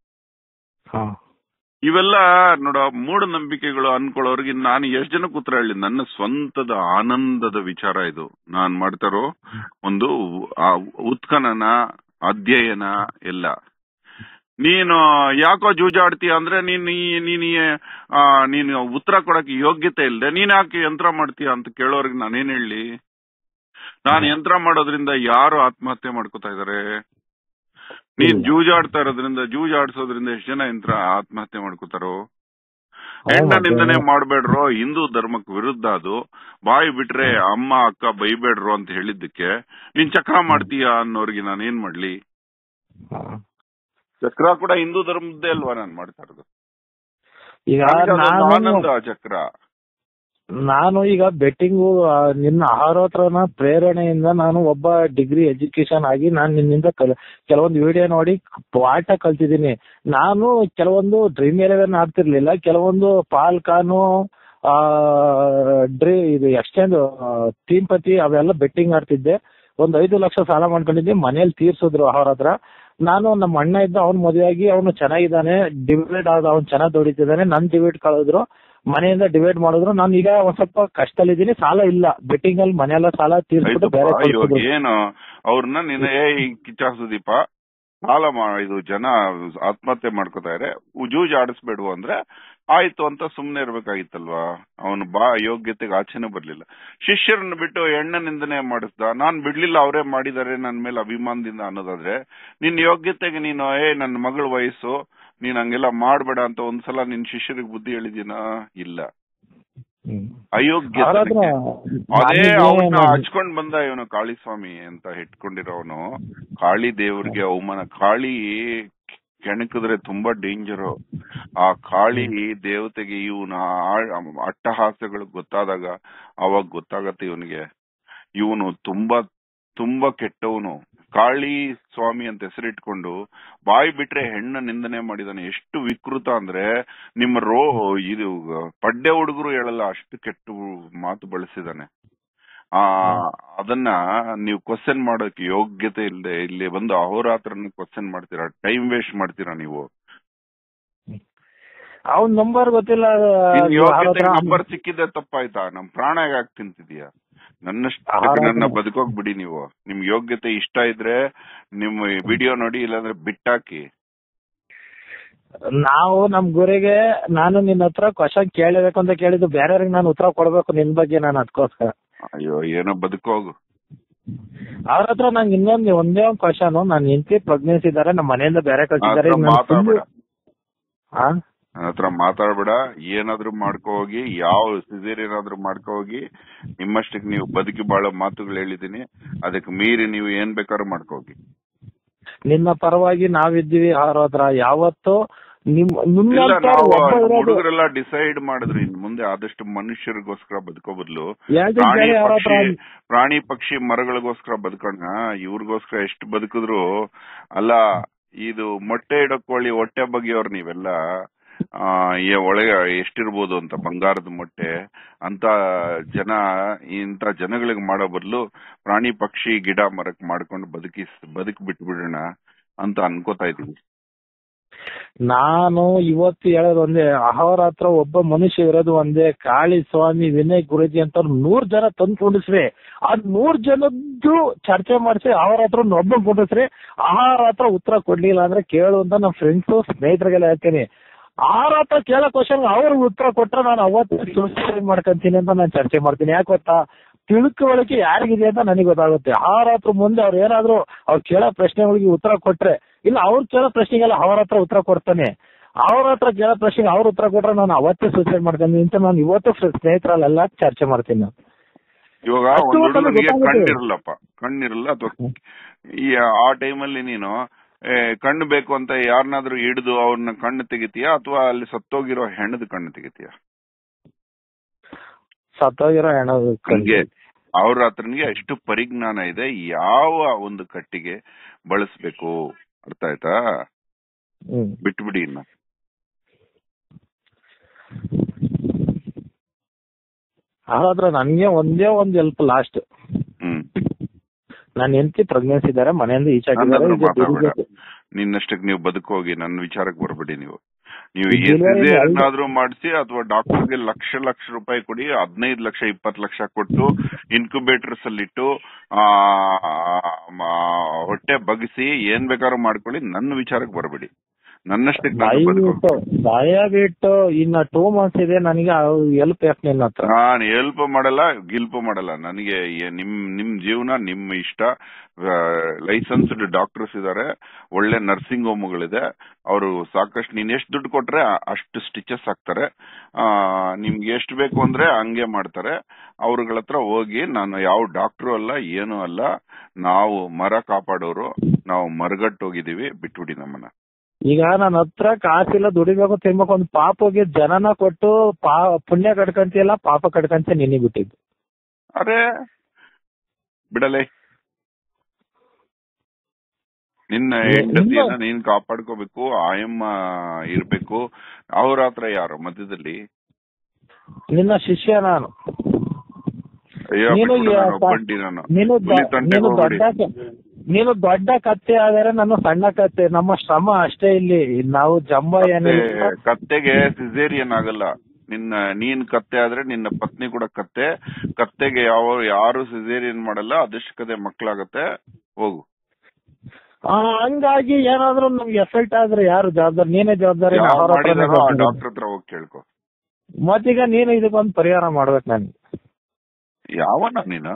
A: ಹ.
B: ಇವೆಲ್ಲ ನೋಡ ಮೂಢನಂಬಿಕೆಗಳು ಅನ್ಕೊಳ್ಳೋರಿಗೆ ನಾನು ಎಷ್ಟ್ ಜನಕ್ಕೆ ಉತ್ತರ ಹೇಳಿ ನನ್ನ ಸ್ವಂತದ ಆನಂದದ ವಿಚಾರ ಇದು ನಾನ್ ಮಾಡ್ತಾರೋ ಒಂದು ಆ ಉತ್ಖನನ ಅಧ್ಯಯನ ಎಲ್ಲ ನೀನು ಯಾಕೋ ಜೂಜಾಡ್ತೀಯ ಅಂದ್ರೆ ನೀನ್ ಈ- ನೀನ್ ಈ, ಆ, ನೀನು ಉತ್ತರ ಕೊಡಕ್ಕೆ ಯೋಗ್ಯತೆ ಇಲ್ಲದೆ ನೀನ್ ಯಾಕೆ ಯಂತ್ರ ಮಾಡ್ತೀಯ ಅಂತ ಕೇಳೋರ್ಗೆ ನಾನೇನ್ ಹೇಳಿ ನಾನ್ ಯಂತ್ರ ಮಾಡೋದ್ರಿಂದ ಯಾರು ಆತ್ಮಹತ್ಯೆ ಮಾಡ್ಕೋತಾ ಇದಾರೆ ನೀನ್
A: ಇಲ್ಲ.
B: ಜೂಜಾಡ್ತಾ ಇರೋದ್ರಿಂದ ಜೂಜಾಡ್ಸೋದ್ರಿಂದ ಎಷ್ಟು ಜನ ಯಂತ್ರ ಆತ್ಮಹತ್ಯೆ ಮಾಡ್ಕೋತಾರೋ
A: ಹೌದು
B: ಹೆಣ್ಣ
A: ಮತ್ತೆ.
B: ನಿಂದನೆ ಮಾಡ್ಬೇಡ್ರೋ ಹಿಂದೂ ಧರ್ಮಕ್ಕೆ ವಿರುದ್ಧ ಅದು ಬಾಯಿ ಬಿಟ್ರೆ ಅಮ್ಮ ಅಕ್ಕ ಬೈಬೇಡ್ರು ಅಂತ ಹೇಳಿದ್ದಕ್ಕೆ ನೀನ್ ಚಕ್ರ ಮಾಡ್ತೀಯ ಅನ್ನೋರ್ಗೆ ನಾನು ಏನ್ ಮಾಡ್ಲಿ
A: ಹ.
B: ಚಕ್ರ ಕೂಡ ಹಿಂದೂ ಧರ್ಮದ್ದೇ ಅಲ್ವಾ ನಾನ್ ಮಾಡ್ತಾ ಇರೋದು
A: ಈಗ
B: ನನಗೆ ಅದೊಂದು
A: ನಾನು
B: ಆನಂದ ಆ ಚಕ್ರ
A: ನಾನು ಈಗ ಬೆಟ್ಟಿಂಗು ನಿನ್ನ ಆಹಾರೋತ್ರನ ಪ್ರೇರಣೆಯಿಂದ ನಾನು ಒಬ್ಬ ಡಿಗ್ರಿ ಎಜುಕೇಶನ್ ಆಗಿ ನಾನು ನಿನ್ನಿಂದ ಕಲ್- ಕೆಲವೊಂದು ವಿಡಿಯೋ ನೋಡಿ ಪಾಠ ಕಲ್ತಿದ್ದೀನಿ ನಾನು ಕೆಲವೊಂದು ಡ್ರೀಮ್ ಎಲೆವೆನ್ ಆಡ್ತಿರ್ಲಿಲ್ಲ ಕೆಲವೊಂದು ಪಾಲ್ಕಾನು ಆ ಡ್ರೀ ಇದು ಎಕ್ಸ್ಚೇಂಜ್ ಟೀಮ್ ಪತಿ ಅವೆಲ್ಲ ಬೆಟ್ಟಿಂಗ್ ಆಡ್ತಿದ್ದೆ ಒಂದ್ ಐದು ಲಕ್ಷ ಸಾಲ ಮಾಡ್ಕೊಂಡಿದ್ದೆ ಮನೇಲಿ ತೀರ್ಸಿದ್ರು ಅವ್ರ ಹತ್ರ ನಾನು ನಮ್ಮ ಅಣ್ಣ ಇದ್ದ ಅವ್ನ್ ಮದುವೆ ಆಗಿ ಅವನು ಚೆನ್ನಾಗಿದ್ದಾನೆ ಡಿವೈಡ್ ಆದ ಅವ್ನು ಚೆನ್ನಾಗಿ ದುಡಿತಿದ್ದಾನೆ ನನ್ ಡಿವೈಡ್ ಕಳೆದ್ರು ಮನೆಯಿಂದ ಡಿವೈಡ್ ಮಾಡಿದ್ರು ನಾನು ಈಗ ಒಂದ್ ಸ್ವಲ್ಪ ಕಷ್ಟದಲ್ಲಿದ್ದೀನಿ ಸಾಲ ಇಲ್ಲ ಬೆಟ್ಟಿಂಗ್ ಅಲ್ಲಿ ಮನೆಯೆಲ್ಲ ಸಾಲ ತೀರ್ಸ್ಬಿಟ್ಟು ಬೇರೆ
B: ಆಯ್ತಪ್ಪ, ಇವಾಗ
A: ಕಳ್ಸಿದ್ರು.
B: ಏನು ಅವ್ರನ್ನ ನೀನು ಏ ಈ ಕಿಚ್ಚ ಸುದೀಪ ಸಾಲ ಮಾ ಇದು ಜನ ಆತ್ಮಹತ್ಯೆ ಮಾಡ್ಕೋತಾ ಇದಾರೆ ಜೂಜ್ ಆಡಿಸ್ಬೇಡ್ವು ಅಂದ್ರೆ ಆಯ್ತು ಅಂತ ಸುಮ್ನೆ ಇರ್ಬೇಕಾಗಿತ್ತಲ್ವಾ ಅವನು ಬಾ ಯೋಗ್ಯತೆಗೆ ಆಚೆನೆ ಬರ್ಲಿಲ್ಲ ಶಿಷ್ಯರನ್ನ ಬಿಟ್ಟು ಎಣ್ಣ ನಿಂದನೆ ಮಾಡಿಸ್ದ ನಾನ್ ಬಿಡ್ಲಿಲ್ಲ ಅವರೇ ಮಾಡಿದಾರೆ ನನ್ ಮೇಲೆ ಅಭಿಮಾನದಿಂದ ಅನ್ನೋದಾದ್ರೆ ನಿನ್ ಯೋಗ್ಯತೆಗೆ ನೀನು ಏ ನನ್ನ ಮಗಳ ವಯಸ್ಸು ನೀನ್ ಹಂಗೆಲ್ಲ ಮಾಡ್ಬೇಡ ಅಂತ ಒಂದ್ಸಲ ನಿನ್ ಶಿಷ್ಯರಿಗೆ ಬುದ್ಧಿ ಹೇಳಿದಿನ ಇಲ್ಲ
A: ಹ್ಮ್.
B: ಅಯೋಗ್ಯ
A: ಅವ್ರಾದ್ರೆ
B: ಅದೇ
A: ನನಗೆ
B: ಅವನ್ನ
A: ನಾನು-
B: ಹಚ್ಕೊಂಡ್ ಬಂದ ಇವನು ಕಾಳಿಸ್ವಾಮಿ ಅಂತ ಇಟ್ಕೊಂಡಿರೋನು ಕಾಳಿ ದೇವ್ರಿಗೆ ಅವಮಾನ ಕಾಳಿ ಕೆಣಕಿದ್ರೆ ತುಂಬಾ ಡೇಂಜರು ಆ ಕಾಳಿ ದೇವತೆಗೆ ಇವನ ಅಟ್ಟಹಾಸಗಳು ಗೊತ್ತಾದಾಗ ಅವಾಗ ಗೊತ್ತಾಗತ್ತೆ ಇವನಿಗೆ ಇವನು ತುಂಬಾ ತುಂಬಾ ಕೆಟ್ಟವನು ಕಾಳಿ ಸ್ವಾಮಿ ಅಂತ ಹೆಸರಿಟ್ಕೊಂಡು ಬಾಯಿ ಬಿಟ್ರೆ ಹೆಣ್ಣ ನಿಂದನೆ ಮಾಡಿದಾನೆ ಎಷ್ಟು ವಿಕೃತ ಅಂದ್ರೆ ನಿಮ್ಮ ರೋ ಇದು ಪಡ್ಡೆ ಹುಡುಗರು ಹೇಳಲ್ಲ ಅಷ್ಟು ಕೆಟ್ಟ ಮಾತು ಬಳಸಿದಾನೆ ಆ ಅದನ್ನ ನೀವು ಕ್ವಶನ್ ಮಾಡೋಕೆ ಯೋಗ್ಯತೆ ಇಲ್ಲದೆ ಇಲ್ಲಿ ಬಂದು ಅಹೋರಾತ್ರನ ಕ್ವಶನ್ ಮಾಡ್ತೀರಾ ಟೈಮ್ ವೇಸ್ಟ್ ಮಾಡ್ತೀರಾ ನೀವು
A: ಅವ್ನ್ ನಂಬರ್ ಗೊತ್ತಿಲ್ಲ
B: ನಿನ್
A: ಯಾರ್
B: ಯೋಗ್ಯತೆ
A: ಹತ್ರ-
B: ನಂಬರ್ ಸಿಕ್ಕಿದೆ ತಪ್ಪಾಯ್ತಾ ನಮ್ ಪ್ರಾಣ ಯಾಕೆ ತಿಂತಿದೀಯ ನನ್ನಷ್ಟು
A: ಆಹಾರ-
B: ನನ್ನ ಬದುಕೋಗ್ ಬಿಡಿ ನೀವು ನಿಮ್ ಯೋಗ್ಯತೆ ಇಷ್ಟ ಇದ್ರೆ ನಿಮ್ ವಿಡಿಯೋ ನೋಡಿ ಇಲ್ಲಾಂದ್ರೆ ಬಿಟ್ಟಾಕಿ
A: ನಾವು ನಮ್ ಗುರಿಗೆ ನಾನು ನಿನ್ನ ಹತ್ರ ಕ್ವಶನ್ ಕೇಳಬೇಕು ಅಂತ ಕೇಳಿದ್ದು ಬೇರೆಯವ್ರಿಗೆ ನಾನು ಉತ್ತರ ಕೊಡ್ಬೇಕು ನಿನ್ ಬಗ್ಗೆ ನಾನು ಅದಕ್ಕೋಸ್ಕರ
B: ಅಯ್ಯೋ ಏನೋ ಬದುಕೋಗು
A: ಅವ್ರ ಹತ್ರ ನಂಗೆ ಇನ್ನೊಂದು ಒಂದೇ ಒಂದ್ ಕ್ವಶನ್ ನಾನು ಹೆಂಡತಿ ಪ್ರೆಗ್ನೆನ್ಸಿ ಇದಾರೆ ನಮ್ಮ ಮನೆಯಿಂದ ಬೇರೆ ಕಳ್ಸಿದ್ದಾರೆ
B: ಹತ್ರ ಮಾತಾಡ್ಬೇಡ
A: ಹಾ
B: ನನ್ನ ಹತ್ರ ಮಾತಾಡ್ಬೇಡ ಏನಾದ್ರೂ ಮಾಡ್ಕೊ ಹೋಗಿ ಯಾವ ಸಿಸೇರ್ ಏನಾದ್ರೂ ಮಾಡ್ಕೊ ಹೋಗಿ ನಿಮ್ಮಷ್ಟಕ್ಕೆ ನೀವು ಬದುಕಿ ಬಾಳೋ ಮಾತುಗಳು ಹೇಳಿದೀನಿ ಅದಕ್ಕೆ ಮೀರಿ ನೀವು ಏನ್ ಬೇಕಾದ್ರೂ ಮಾಡ್ಕೊ ಹೋಗಿ
A: ನಿನ್ನ ಪರವಾಗಿ ನಾವಿದ್ದೀವಿ ಅವ್ರ ಹತ್ರ ಯಾವತ್ತು ನಿಮ್
B: ಇಲ್ಲ
A: ನಿನ್ನಂತ
B: ನಾವು
A: ಒಬ್ಬ ಇರೋದು
B: ಹುಡುಗರೆಲ್ಲ ಡಿಸೈಡ್ ಮಾಡಿದ್ರು ಇನ್ ಮುಂದೆ ಆದಷ್ಟು ಮನುಷ್ಯರಿಗೋಸ್ಕರ ಬದುಕೋ ಬದಲು
A: ಯಾಕೆ
B: ಪ್ರಾಣಿ
A: ಬೇರೆ ಅವ್ರ ಹತ್ರ
B: ಪಕ್ಷಿ ಪ್ರಾಣಿ ಪಕ್ಷಿ ಮರಗಳಿಗೋಸ್ಕರ ಬದುಕೋಣ ಇವ್ರಿಗೋಸ್ಕರ ಎಷ್ಟು ಬದುಕಿದ್ರು ಅಲ್ಲ ಇದು ಮೊಟ್ಟೆ ಇಡೋ ಕೋಳಿ ಹೊಟ್ಟೆ ಬಗೆಯವ್ರು ನೀವೆಲ್ಲ ಆ ಏ ಒಳಗೆ ಎಷ್ಟಿರ್ಬೋದು ಅಂತ ಬಂಗಾರದ ಮೊಟ್ಟೆ ಅಂತ ಜನ ಇಂತ ಜನಗಳಿಗೆ ಮಾಡೋ ಬದಲು ಪ್ರಾಣಿ ಪಕ್ಷಿ ಗಿಡ ಮರಕ್ ಮಾಡ್ಕೊಂಡು ಬದುಕಿ ಬದುಕ್ ಬಿಟ್ಬಿಡೋಣ ಅಂತ ಅನ್ಕೋತಾ ಇದೀವಿ
A: ನಾನು ಇವತ್ತು ಹೇಳೋದು ಒಂದೇ ಅಹೋರಾತ್ರ ಒಬ್ಬ ಮನುಷ್ಯ ಇರೋದು ಒಂದೇ ಕಾಳಿ ಸ್ವಾಮಿ ವಿನಯ್ ಗುರುಜಿ ಅಂತ ನೂರ್ ಜನ ತಂದು ಕುಂಡಿಸ್ರಿ ಆ ನೂರ್ ಜನದ್ದು ಚರ್ಚೆ ಮಾಡಿಸಿ ಅವ್ರ ಹತ್ರ ಒಬ್ಬ ಕುಂಡಿಸ್ರಿ ಆಹಾರ ಹತ್ರ ಉತ್ತರ ಕೊಡ್ಲಿಲ್ಲ ಅಂದ್ರೆ ಕೇಳು ಅಂತ ನಮ್ಮ ಫ್ರೆಂಡ್ಸ್ ಸ್ನೇಹಿತರಿಗೆಲ್ಲ ಹೇಳ್ತೀನಿ ಆರ ಹತ್ರ ಕೇಳೋ ಕ್ವಶನ್ ಅವ್ರಿಗೆ ಉತ್ತರ ಕೊಟ್ರೆ ನಾನು ಅವತ್ತು ಸೂಸೈಡ್ ಮಾಡ್ಕೊಂತೀನಿ ಅಂತ ನಾನು ಚರ್ಚೆ ಮಾಡ್ತೀನಿ ಯಾಕೆ ಗೊತ್ತಾ ತಿಳ್ಕೊಳ್ಳಿಕ್ಕೆ ಯಾರಿಗಿದೆ ಅಂತ ನನಗೆ ಗೊತ್ತಾಗುತ್ತೆ ಆರ ಹತ್ರ ಮುಂದೆ ಅವ್ರು ಏನಾದ್ರು ಅವ್ರು ಕೇಳೋ ಪ್ರಶ್ನೆಗಳಿಗೆ ಉತ್ತರ ಕೊಟ್ರೆ ಇಲ್ಲ ಅವ್ರು ಕೇಳೋ ಪ್ರಶ್ನೆಗೆಲ್ಲ ಅವ್ರ ಹತ್ರ ಉತ್ತರ ಕೊಡ್ತಾನೆ ಅವ್ರ ಹತ್ರ ಕೇಳೋ ಪ್ರಶ್ನೆಗೆ ಅವ್ರ ಉತ್ತರ ಕೊಟ್ರೆ ನಾನು ಅವತ್ತೇ ಸೂಸೈಡ್ ಮಾಡ್ತೀನಿ ಅಂತ ನಾನು ಇವತ್ತು ಸ್ನೇಹಿತರಲ್ಲೆಲ್ಲ ಚರ್ಚೆ ಮಾಡ್ತೀನಿ ನಾನು
B: ಇವಾಗ
A: ಅಷ್ಟು
B: ಒಂದ್
A: ಹೊತ್ತಲ್ಲಿ
B: ಹುಡುಗನಿಗೆ
A: ಗೊತ್ತಾಗುತ್ತೆ.
B: ಕಣ್ಣಿರಲ್ಲಪ್ಪ ಕಣ್ಣಿರಲ್ಲ ಅಥವಾ ಈ ಆ ಟೈಮಲ್ಲಿ ನೀನು ಏ, ಕಣ್ಣು ಬೇಕು ಅಂತ ಯಾರನ್ನಾದ್ರೂ ಹಿಡಿದು ಅವ್ರನ್ನ ಕಣ್ಣು ತೆಗಿತೀಯಾ ಅಥವಾ ಅಲ್ಲಿ ಸತ್ತೋಗಿರೋ ಹೆಣ್ಣದ ಕಣ್ಣು ತೆಗಿತೀಯಾ
A: ಸತ್ತೋಗಿರೋ ಹೆಣ
B: ಹಂಗೆ ಅವ್ರ ಹತ್ರನಿಗೆ ಎಷ್ಟು ಪರಿಜ್ಞಾನ ಇದೆ ಯಾವ ಒಂದು ಕಟ್ಟಿಗೆ ಬಳಸ್ಬೇಕು ಅರ್ಥ ಆಯ್ತಾ
A: ಹ್ಮ್
B: ಬಿಟ್ಬಿಡಿ ಇನ್ನ
A: ಆದ್ರೆ ನನ್ಗೆ ಒಂದೇ ಒಂದ್ ಹೆಲ್ಪ್ ಲಾಸ್ಟ್
B: ಹ್ಮ್
A: ನನ್ನ ಹೆಂಡತಿ ಪ್ರೆಗ್ನೆನ್ಸಿ ಇದಾರೆ ಮನೆಯಿಂದ ಈಚೆ ಹಾಕಿದ್ದಾರೆ
B: ನನ್ನತ್ರ
A: ಈಗ
B: ಮಾತಾಡ್ಬೇಡ
A: ದುಡಿಬೇಕು.
B: ನಿನ್ನಷ್ಟಕ್ಕೆ ನೀವು ಬದುಕೋಗಿ ನನ್ನ ವಿಚಾರಕ್ಕೆ ಬರ್ಬೇಡಿ ನೀವು ನೀವು
A: ಈ delivery ಅಲ್ಲಿ-
B: ಏನಾದ್ರೂ ಮಾಡಿಸಿ ಅಥವಾ ಡಾಕ್ಟರ್ಗೆ ಲಕ್ಷ ಲಕ್ಷ ರೂಪಾಯಿ ಕೊಡಿ ಹದಿನೈದು ಲಕ್ಷ ಇಪ್ಪತ್ತು ಲಕ್ಷ ಕೊಟ್ಟು ಇನ್ಕ್ಯುಬೇಟರ್ಸ್ ಅಲ್ಲಿ ಇಟ್ಟು ಆ ಮ- ಹೊಟ್ಟೆ ಬಗ್ಸಿ ಏನ್ ಬೇಕಾದ್ರೂ ಮಾಡ್ಕೊಳ್ಳಿ ನನ್ನ ವಿಚಾರಕ್ಕೆ ಬರ್ಬೇಡಿ ನನ್ನಷ್ಟಕ್ಕೆ ನಾನು ಬದುಕೋ
A: ದಯವಿಟ್ಟು ದಯವಿಟ್ಟು ಇನ್ನ ಟೂ ಮಂತ್ಸ್ ಇದೆ ನನಗೆ ಹೆಲ್ಪ್ ಯಾಕೆ ನಿನ್ನ ಹತ್ರ
B: ನಾನು ಹೆಲ್ಪ್ ಮಾಡಲ್ಲ ಗಿಲ್ಪ್ ಮಾಡಲ್ಲ ನನಗೆ ಏ- ನಿಮ್ ನಿಮ್ ಜೀವನ ನಿಮ್ ಇಷ್ಟ ಲೈಸೆನ್ಸ್ಡ್ ಡಾಕ್ಟರ್ಸ್ ಇದಾರೆ ಒಳ್ಳೆ ನರ್ಸಿಂಗ್ ಹೋಮ್ಗಳಿದೆ ಅವರು ಸಾಕಷ್ಟು ನೀನ್ ಎಷ್ಟು ದುಡ್ಡು ಕೊಟ್ರೆ ಆ- ಅಷ್ಟು ಸ್ಟಿಚಸ್ ಹಾಕ್ತಾರೆ ಆ ನಿಮ್ಗೆ ಎಷ್ಟು ಬೇಕು ಅಂದ್ರೆ ಹಂಗೆ ಮಾಡ್ತಾರೆ ಅವ್ರಗಳ ಹತ್ರ ಹೋಗಿ ನಾನು ಯಾವ ಡಾಕ್ಟ್ರು ಅಲ್ಲ ಏನು ಅಲ್ಲ ನಾವು ಮರ ಕಾಪಾಡೋರು ನಾವು ಮರಗಟ್ಟು ಹೋಗಿದೀವಿ ಬಿಟ್ಬಿಡಿ ನಮ್ಮನ್ನ
A: ಈಗ ನನ್ನ ಹತ್ರ ಕಾಸಿಲ್ಲ ದುಡಿಬೇಕು ತಿನ್ಬೇಕು ಒಂದು ಪಾಪಗೆ ಜನನ ಕೊಟ್ಟು ಪಾ ಪುಣ್ಯ ಕಟ್ಕಂತಿಯಲ್ಲ ಪಾಪ ಕಟ್ಕಂತ ನಿನ್ನೆ ಬಿಟ್ಟಿದ್ದು
B: ಅರೆ ಬಿಡಲೇ ನಿನ್ನ
A: ಏ-
B: ಹೆಂಡತಿಯನ್ನ
A: ನಿಮ್ಮ-
B: ನೀನ್ ಕಾಪಾಡ್ಕೋಬೇಕು ಆಯಮ್ಮ ಇರ್ಬೇಕು ಅವ್ರ ಹತ್ರ ಯಾರು ಮಧ್ಯದಲ್ಲಿ
A: ನಿನ್ನ ಶಿಷ್ಯ ನಾನು
B: ಅಯ್ಯೋ
A: ನೀನು
B: ಬಿಟ್ಬಿಡು,
A: ಯಾ-
B: ನಾನು ಒಬ್ಬಂಟಿ ನಾನು
A: ನೀನು
B: ಹುಲಿ
A: ದ-
B: ತಂಟೆಗೆ
A: ನೀನು
B: ಹೋಗ್ಬಿಡಿ
A: ದೊಡ್ಡ ನೀನು ದೊಡ್ಡ ಕತ್ತೆ ಆದರೆ ನಾನು ಸಣ್ಣ ಕತ್ತೆ ನಮ್ಮ ಶ್ರಮ ಅಷ್ಟೇ ಇಲ್ಲಿ ನಾವು ಜಂಬ ಏನಿಲ್ಲ
B: ಕತ್ತೆ- ಕತ್ತೆಗೆ ಸಿಸೇರಿಯನ್ ಆಗಲ್ಲ ನಿನ್ನ ನೀನ್ ಕತ್ತೆ ಆದ್ರೆ ನಿನ್ನ ಪತ್ನಿ ಕೂಡ ಕತ್ತೆ ಕತ್ತೆಗೆ ಯಾವ ಯಾರು ಸಿಸೇರಿಯನ್ ಮಾಡಲ್ಲ ಅದಷ್ಟಕ್ಕದೆ ಮಕ್ಳಾಗತ್ತೆ ಹೋಗು
A: ಆ, ಹಂಗಾಗಿ ಏನಾದ್ರೂ ನಮ್ಗೆ ಎಫೆಕ್ಟ್ ಆದ್ರೆ ಯಾರು ಜವಾಬ್ದಾರಿ ನೀನೇ ಜವಾಬ್ದಾರಿ
B: ಯಾವ
A: ಅವ್ರ ಹತ್ರನೇ
B: ಮಾಡಿದಾರೋ ಆ
A: ಜವಾಬ್ದಾರಿ.
B: ಡಾಕ್ಟರ್ ಹತ್ರ ಹೋಗಿ ಕೇಳ್ಕೊ
A: ಮತ್ತೀಗ ನೀನು ಇದಕ್ಕೊಂದು ಪರಿಹಾರ ಮಾಡ್ಬೇಕು ನನ್ಗೆ
B: ಯಾವನ ನೀನು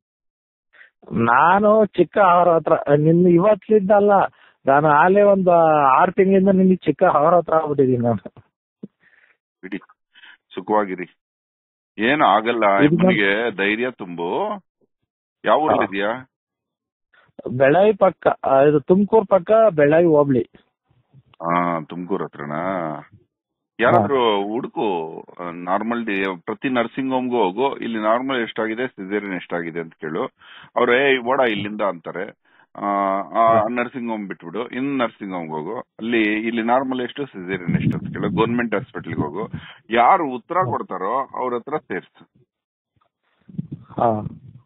A: ನಾನು ಚಿಕ್ಕ ಅವರ ಹತ್ರ ನಿನ್ನ ಇವತ್ತಿದ್ದಲ್ಲ ನಾನು ಆಲೇ ಒಂದು ಆರು ತಿಂಗಳಿಂದ ನಿನ್ಗೆ ಚಿಕ್ಕ ಅವರ ಹತ್ರ ಆಗ್ಬಿಟ್ಟಿದೀನಿ ನಾನು
B: ಬಿಡಿ ಸುಖವಾಗಿರಿ ಏನು ಆಗಲ್ಲ
A: ಇದು
B: ನಿಮಗೆ ಧೈರ್ಯ ತುಂಬು ಯಾವ ಊರಲ್ಲಿದ್ಯಾ
A: ಬೆಳಾಯಿ ಪಕ್ಕ ಆ, ಇದು ತುಮಕೂರು ಪಕ್ಕ ಬೆಳಾಯಿ ಹೋಬ್ಳಿ
B: ಹಾ ತುಮಕೂರ್ ಹತ್ರನಾ ಯಾರಾದ್ರೂ ಹುಡುಕು ನಾರ್ಮಲ್ ಪ್ರತಿ ನರ್ಸಿಂಗ್ ಹೋಮ್ಗೂ ಹೋಗು ಇಲ್ಲಿ ನಾರ್ಮಲ್ ಎಷ್ಟಾಗಿದೆ ಸಿಸೇರಿಯನ್ ಎಷ್ಟಾಗಿದೆ ಅಂತ ಕೇಳು ಅವ್ರು ಏ ಓಡ ಇಲ್ಲಿಂದ ಅಂತಾರೆ ಆ ನರ್ಸಿಂಗ್ ಹೋಮ್ ಬಿಟ್ಬಿಡು ಇನ್ ನರ್ಸಿಂಗ್ ಹೋಮ್ಗೆ ಹೋಗು ಅಲ್ಲಿ ಇಲ್ಲಿ ನಾರ್ಮಲ್ ಎಷ್ಟು ಸಿಸೇರಿಯನ್ ಎಷ್ಟು ಅಂತ ಕೇಳು ಗೌರ್ಮೆಂಟ್ ಹಾಸ್ಪಿಟಲ್ಗೆ ಹೋಗು ಯಾರು ಉತ್ತರ ಕೊಡ್ತಾರೋ ಅವ್ರ ಹತ್ರ ಸೇರ್ಸು
A: ಹಾ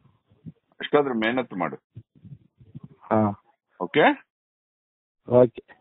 B: ಅಷ್ಟಾದ್ರೂ ಮೆಹನತ್ ಮಾಡು
A: ಹಾ
B: ಓಕೆ
A: ಓಕೆ